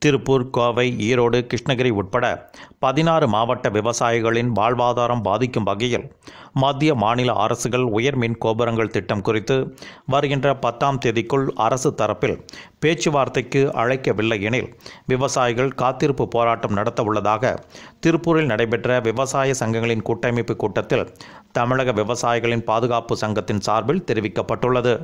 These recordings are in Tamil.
திருப்பூர் கோவை ஈரோடு கிருஷ்ணகிரி உட்பட பதினாறு மாவட்ட விவசாயிகளின் வாழ்வாதாரம் பாதிக்கும் வகையில் மத்திய மாநில அரசுகள் உயர் மின் கோபுரங்கள் திட்டம் குறித்து வருகின்ற பத்தாம் தேதிக்குள் அரசு தரப்பில் பேச்சுவார்த்தைக்கு அழைக்கவில்லை எனில் விவசாயிகள் காத்திருப்பு போராட்டம் நடத்த உள்ளதாக திருப்பூரில் நடைபெற்ற விவசாய சங்கங்களின் கூட்டமைப்பு கூட்டத்தில் தமிழக விவசாயிகளின் பாதுகாப்பு சங்கத்தின் சார்பில் தெரிவிக்கப்பட்டுள்ளது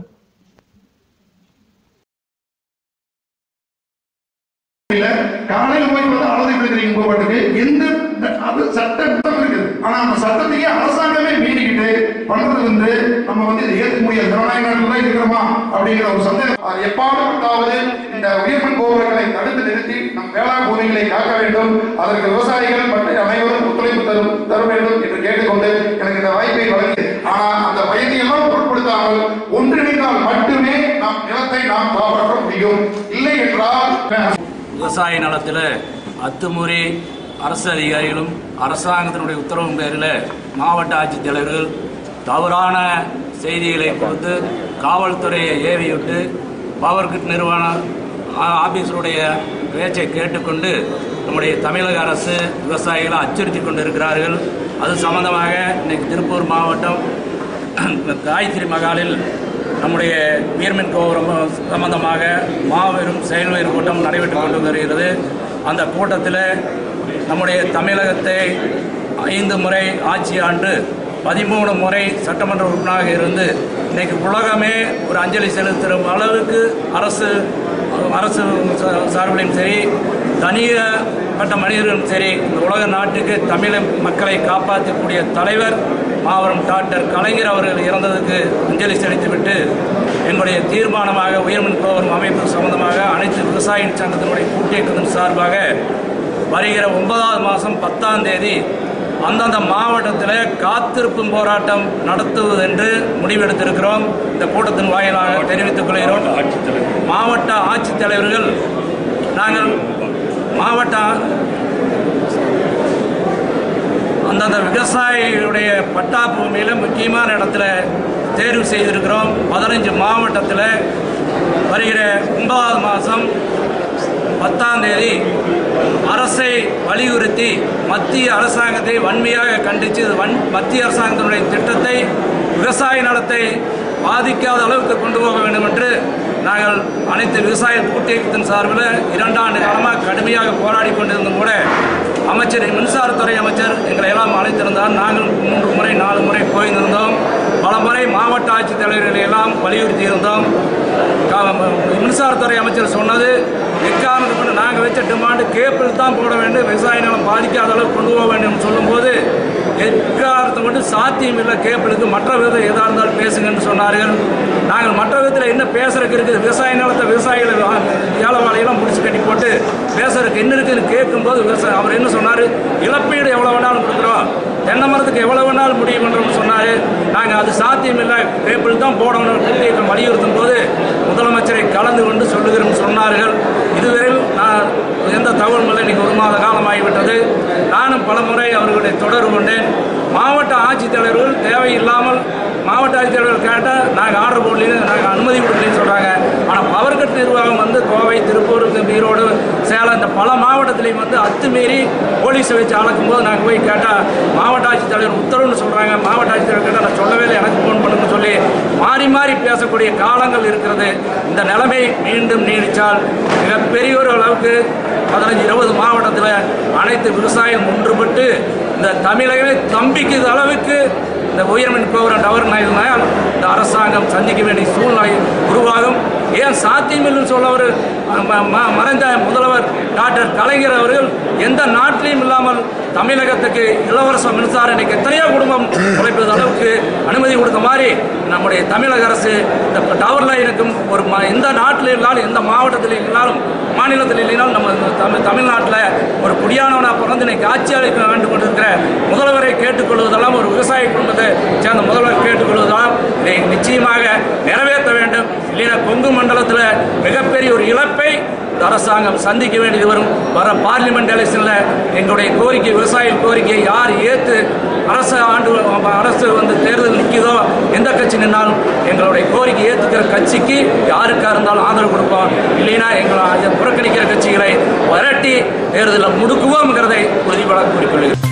இல்ல காலையில போய் வந்து அழுது விழுக்கிறீங்க போபாட்டுக்கு எந்த அது சட்டம் இருக்குது ஆனா அந்த சட்டத்தையே அரசாங்கமே மீறிக்கிட்டு பண்றது வந்து நம்ம வந்து இதை ஏற்க முடியாது ஜனநாயக நாட்டில் தான் இருக்கிறோமா அப்படிங்கிற ஒரு சந்தேகம் அது எப்பாவது இந்த உயர்மன் கோபுரங்களை தடுத்து நிறுத்தி நம் வேளாண் பூமிகளை காக்க வேண்டும் அதற்கு விவசாயிகள் மற்றும் அனைவரும் ஒத்துழைப்பு தரும் தர வேண்டும் என்று கேட்டுக்கொண்டு எனக்கு இந்த வாய்ப்பை வழங்கி ஆனா அந்த வயதையெல்லாம் பொருட்படுத்தாமல் ஒன்றிணைந்தால் மட்டுமே நம் நிலத்தை நாம் காப்பாற்ற முடியும் இல்லை என்றால் விவசாய நலத்தில் அத்துமுறை அரசு அதிகாரிகளும் அரசாங்கத்தினுடைய உத்தரவின் பேரில் மாவட்ட ஆட்சித்தலைவர்கள் தவறான செய்திகளை கொடுத்து காவல்துறையை ஏவிவிட்டு பவர் கிட் நிறுவன ஆ- ஆபீஸருடைய பேச்சை கேட்டுக்கொண்டு நம்முடைய தமிழக அரசு விவசாயிகளை அச்சுறுத்தி கொண்டிருக்கிறார்கள் அது சம்பந்தமாக இன்னைக்கு திருப்பூர் மாவட்டம் காயத்ரி மகாலில் நம்முடைய உயர்மின் கோபுரம் சம்பந்தமாக மாபெரும் செயல்முறை கூட்டம் நடைபெற்றுக் கொண்டு வருகிறது அந்த கூட்டத்தில் நம்முடைய தமிழகத்தை ஐந்து முறை ஆட்சி ஆண்டு பதிமூணு முறை சட்டமன்ற உறுப்பினராக இருந்து இன்னைக்கு உலகமே ஒரு அஞ்சலி செலுத்தும் அளவுக்கு அரசு அரசு சா- சார்பிலும் சரி தனியப்பட்ட மனிதர்களும் சரி இந்த உலக நாட்டுக்கு தமிழ் மக்களை காப்பாற்றக்கூடிய தலைவர் மாபெரும் டாக்டர் கலைஞர் அவர்கள் இறந்ததுக்கு அஞ்சலி செலுத்திவிட்டு எங்களுடைய தீர்மானமாக உயர்மின் கோபுரம் அமைப்பு சம்பந்தமாக அனைத்து விவசாய சங்கத்தினுடைய கூட்டியக்கத்தின் சார்பாக வருகிற ஒன்பதாவது மாதம் பத்தாம் தேதி அந்தந்த மாவட்டத்தில் காத்திருப்பும் போராட்டம் நடத்துவது என்று முடிவெடுத்திருக்கிறோம் இந்த கூட்டத்தின் வாயிலாக தெரிவித்துக் கொள்கிறோம் மாவட்ட ஆட்சித்தலைவர்கள் நாங்கள் மாவட்ட அந்தந்த விவசாயிகளுடைய பட்டா பூமியில் முக்கியமான இடத்துல தேர்வு செய்திருக்கிறோம் பதினஞ்சு மாவட்டத்தில் வருகிற ஒன்பதாவது மாதம் பத்தாம் தேதி அரசை வலியுறுத்தி மத்திய அரசாங்கத்தை வன்மையாக கண்டித்து இது வன் மத்திய அரசாங்கத்தினுடைய திட்டத்தை விவசாய நலத்தை பாதிக்காத அளவுக்கு கொண்டு போக வேண்டும் என்று நாங்கள் அனைத்து விவசாய கூட்டியக்கத்தின் சார்பில் இரண்டாண்டு காலமாக கடுமையாக போராடி கொண்டிருந்தும் கூட அமைச்சர் மின்சாரத்துறை அமைச்சர் எங்களை எல்லாம் அழைத்திருந்தார் நாங்கள் மூன்று முறை நாலு முறை போயிருந்தோம் பல முறை மாவட்ட ஆட்சித்தலைவர்களை எல்லாம் வலியுறுத்தி இருந்தோம் கா- மின்சாரத்துறை அமைச்சர் சொன்னது எக்காரணத்தை கொண்டு நாங்கள் வச்ச டிமாண்டு கேபிள் தான் போட வேண்டும் விவசாய நிலம் பாதிக்காத அளவுக்கு கொண்டு போக வேண்டும் சொல்லும்போது எக்காரணத்தை கொண்டு சாத்தியம் இல்லை கேபிளுக்கு மற்ற விதத்தில் எதாக இருந்தாலும் பேசுங்கன்னு சொன்னார்கள் நாங்கள் மற்ற விதத்தில் என்ன பேசுறதுக்கு இருக்குது விவசாய நிலத்தை விவசாயிகளை வா- ஏழை வாழையெல்லாம் முடிச்சு கட்டி போட்டு பேசுறதுக்கு என்ன இருக்குன்னு கேட்கும்போது விவசாய அவர் என்ன சொன்னார் இழப்பீடு எவ்வளோ வேணாலும் கொடுக்குறோம் தென்னை மரத்துக்கு எவ்வளோ வேணாலும் முடியும் என்றும் சொன்னார் நாங்கள் அது சாத்தியம் இல்லை கேபிள் தான் போடணும் கூட்டியக்கம் வலியுறுத்தும் போது முதலமைச்சரை கலந்து கொண்டு சொல்லுகிறோம் சொன்னார்கள் இதுவரையில் நான் எந்த தகவலும் இல்லை இன்னைக்கு ஒரு மாத காலமாகிவிட்டது நானும் பல முறை அவர்களுடைய தொடர்பு கொண்டேன் மாவட்ட ஆட்சித்தலைவர்கள் தேவையில்லாமல் மாவட்ட ஆட்சித்தலைவர்கள் கேட்டால் நாங்கள் ஆர்டர் போடலன்னு நாங்கள் அனுமதி கொடுக்கலன்னு சொல்கிறாங்க ஆனால் பவர் கட் நிர்வாகம் வந்து கோவை திருப்பூர் ஈரோடு சேலம் இந்த பல மாவட்டத்திலையும் வந்து அத்துமீறி போலீஸை வச்சு அளக்கும் போது நாங்கள் போய் கேட்டால் மாவட்ட ஆட்சித்தலைவர் உத்தரவுன்னு சொல்கிறாங்க மாவட்ட ஆட்சித்தலைவர் கேட்டால் நான் சொல்லவே இல்லை எனக்கு ஃபோன் பண்ணுங்கன்னு சொல்லி மாறி மாறி பேசக்கூடிய காலங்கள் இருக்கிறது இந்த நிலைமை மீண்டும் நீடித்தால் மிகப்பெரிய ஒரு அளவுக்கு பதினஞ்சு இருபது மாவட்டத்தில் அனைத்து விவசாயம் ஒன்றுபட்டு இந்த தமிழகமே தம்பிக்குது அளவுக்கு இந்த உயர்மின் கோபுரம் டவர் நாயினால் இந்த அரசாங்கம் சந்திக்க வேண்டிய சூழ்நிலை உருவாகும் ஏன் சாத்தியமில்லைன்னு சொல்ல ஒரு ம- ம- மறைந்த முதல்வர் டாக்டர் கலைஞர் அவர்கள் எந்த நாட்டிலையும் இல்லாமல் தமிழகத்துக்கு இலவச மின்சாரம் இன்னைக்கு எத்தனையோ குடும்பம் உழைப்பது அளவுக்கு அனுமதி கொடுத்த மாதிரி நம்முடைய தமிழக அரசு இந்த டவர் லைனுக்கும் ஒரு ம- எந்த நாட்டில் இல்லாலும் எந்த மாவட்டத்தில் இல்லாலும் மாநிலத்தில் இல்லைனாலும் நம்ம இந்த தமிழ் தமிழ்நாட்டில் ஒரு குடியானவனாக பிறந்து இன்னைக்கு ஆட்சி அளிக்க வேண்டும் கொண்டிருக்கிற முதல்வரை கேட்டுக்கொள்வதெல்லாம் ஒரு விவசாய குடும்பத்தை சேர்ந்த முதல்வர் கேட்டுக்கொள்வதெல்லாம் இதை நிச்சயமாக நிறைவேற்ற வேண்டும் இல்லைன்னா கொங்கு மண்டலத்தில் மிகப்பெரிய ஒரு இழப்பை அரசாங்கம் சந்திக்க வேண்டியது வரும் வர பார்லிமெண்ட் எலெக்ஷனில் எங்களுடைய கோரிக்கை விவசாய கோரிக்கையை யார் ஏற்று அரசு ஆண்டு அரசு வந்து தேர்தல் நிற்கிதோ எந்த கட்சி நின்னாலும் எங்களுடைய கோரிக்கை ஏற்றுக்கிற கட்சிக்கு யாருக்காக இருந்தாலும் ஆதரவு கொடுப்போம் இல்லைன்னா எங்களை அதை புறக்கணிக்கிற கட்சிகளை விரட்டி தேர்தலில் முடுக்குவோம்ங்கிறதை உறுதிபட கூறிக்கொள்கிறேன்